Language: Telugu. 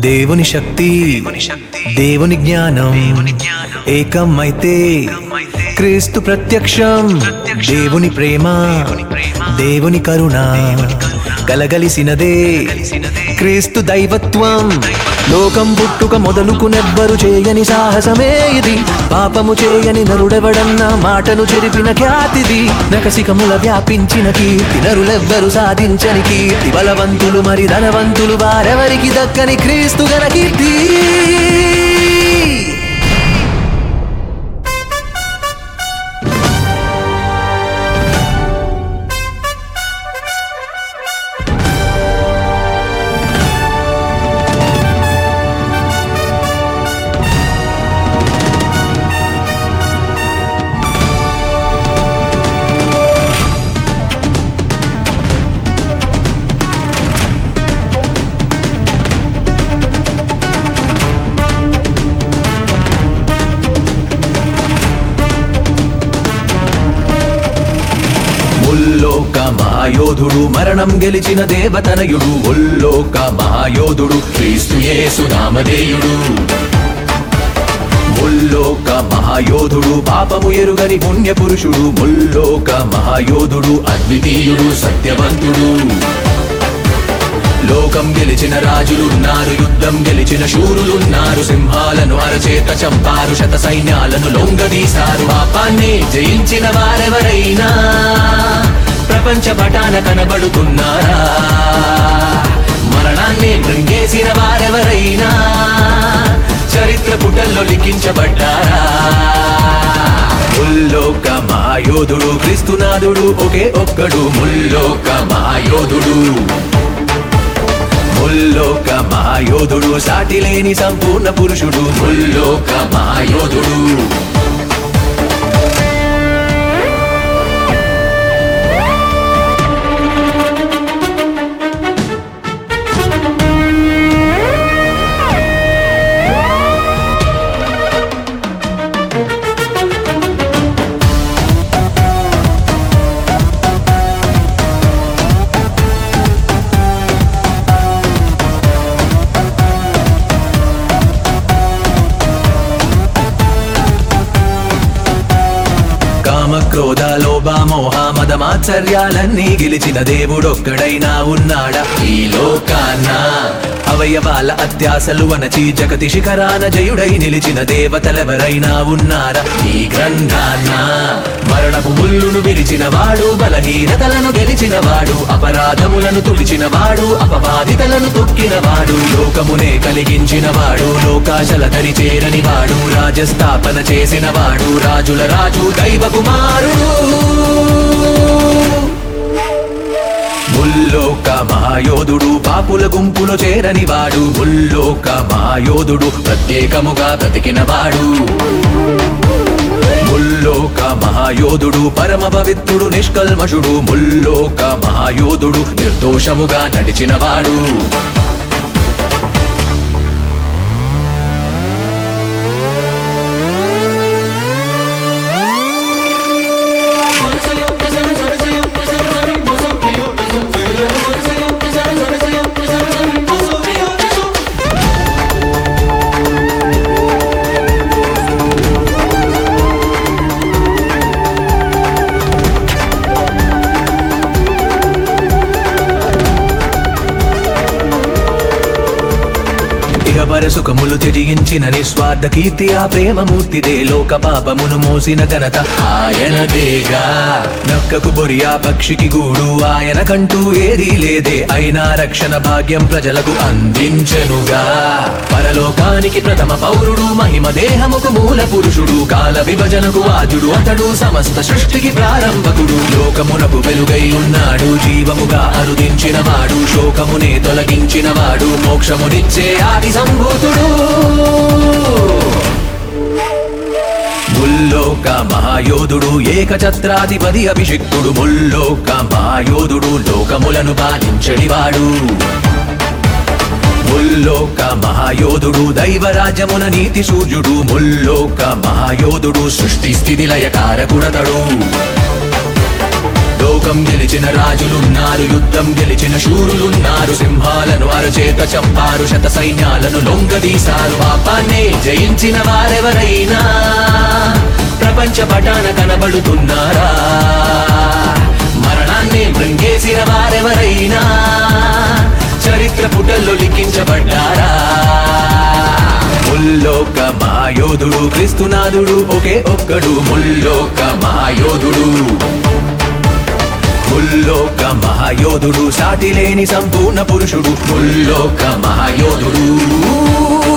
దేవుని శక్తి దేవుని జ్ఞానం ఏకం అయితే క్రీస్తు ప్రత్యక్షం దేవుని ప్రేమ దేవుని కరుణ కలగలిసినదే క్రీస్తు దైవత్వం లోకం పుట్టుక మొదలుకునెవ్వరు చేయని సాహసమే ఇది పాపము చేయని నరుడెవడన్న మాటను చెరిపిన ఖ్యాతిది నకసికముల వ్యాపించిన కీర్తి నరులెవ్వరు సాధించని కీర్తి బలవంతులు మరి ధనవంతులు వారెవరికి దక్కని క్రీస్తు గన కీర్తి ముల్లోక మహాయోధుడు మరణం గెలిచిన దేవతనయుడు ముల్లోక మహాయోధుడు క్రీస్తు యేసు నామధేయుడు ముల్లోక మహాయోధుడు పాపము ఎరుగని పుణ్య పురుషుడు ముల్లోక మహాయోధుడు అద్వితీయుడు సత్యవంతుడు లోకం గెలిచిన రాజులున్నారు యుద్ధం గెలిచిన శూరులున్నారు సింహాలను అరచేత చంపారు శత సైన్యాలను లొంగదీశారు పాపాన్ని జయించిన వారెవరైనా ప్రపంచ పటాన కనబడుతున్నారా మరణాన్ని మృంగేసిన వారెవరైనా చరిత్ర పుటల్లో లిఖించబడ్డారా ముల్లోక మహాయోధుడు క్రీస్తునాథుడు ఒకే ఒక్కడు ముల్లోక మహాయోధుడు ముల్లోక మహాయోధుడు సాటి లేని సంపూర్ణ పురుషుడు ముల్లోక మహాయోధుడు కామ క్రోధ లోభ మోహ మద మాత్సర్యాలన్నీ గెలిచిన దేవుడొక్కడైనా ఉన్నాడా ఈ లోకాన అవయవాల అత్యాసలు వనచి జగతి శిఖరాన జయుడై నిలిచిన దేవతలెవరైనా ఉన్నారా ఈ గ్రంథాన మరణపు ముల్లును విరిచిన వాడు బలహీనతలను గెలిచిన వాడు అపరాధములను తుడిచిన వాడు అపవాదితలను తొక్కిన వాడు లోకమునే కలిగించిన వాడు లోకాశల దరి చేరని వాడు రాజస్థాపన చేసిన వాడు రాజుల రాజు దైవ కుమారుడు ముల్లోక మహాయోధుడు పాపుల గుంపులో చేరని వాడు ముల్లోక మహాయోధుడు ప్రత్యేకముగా బ్రతికిన వాడు ముల్లోక మహాయోధుడు పరమ పవిత్రుడు నిష్కల్మషుడు ముల్లోక మహాయోధుడు నిర్దోషముగా నడిచినవాడు ఇహపర సుఖములు త్యజించిన నిస్వార్థ కీర్తి ఆ ప్రేమమూర్తిదే లోక పాపమును మోసిన ఘనత ఆయనదేగా నక్కకు బొరియా పక్షికి గూడు ఆయన కంటూ ఏదీ లేదే అయినా రక్షణ భాగ్యం ప్రజలకు అందించెనుగా పరలోకానికి ప్రథమ పౌరుడు మహిమ దేహముకు మూల పురుషుడు కాల విభజనకు వాజుడు అతడు సమస్త సృష్టికి ప్రారంభకుడు లోకమునకు వెలుగై ఉన్నాడు జీవముగా అరుదించిన వాడు శోకమునే తొలగించిన వాడు మోక్షమునిచ్చే ఆది సంభూతుడు ముల్లోక మహాయోధుడు ఏకఛత్రాధిపతి అభిషిక్తుడు ముల్లోక మహాయోధుడు లోకములను పాలించడివాడు ముల్లోక మహాయోధుడు దైవరాజ్యమున నీతి సూర్యుడు ముల్లోక మహాయోధుడు సృష్టి స్థితి లయకారకుడతడు లోకం లోకం గెలిచిన రాజులున్నారు యుద్ధం గెలిచిన శూరులున్నారు సింహాలను అరచేత చంపారు శత సైన్యాలను లొంగదీశారు పాపాన్నే జయించిన వారెవరైనా ప్రపంచ పటాన కనబడుతున్నారా మరణాన్ని మృంగేసిన వారెవరైనా చరిత్ర పుటల్లో లిఖించబడ్డారా ముల్లోక మాయోధుడు క్రీస్తునాథుడు ఒకే ఒక్కడు ముల్లోక మహాయోధుడు ముల్లోక మహాయోధుడు సాటి లేని సంపూర్ణ పురుషుడు ముల్లోక మహాయోధుడు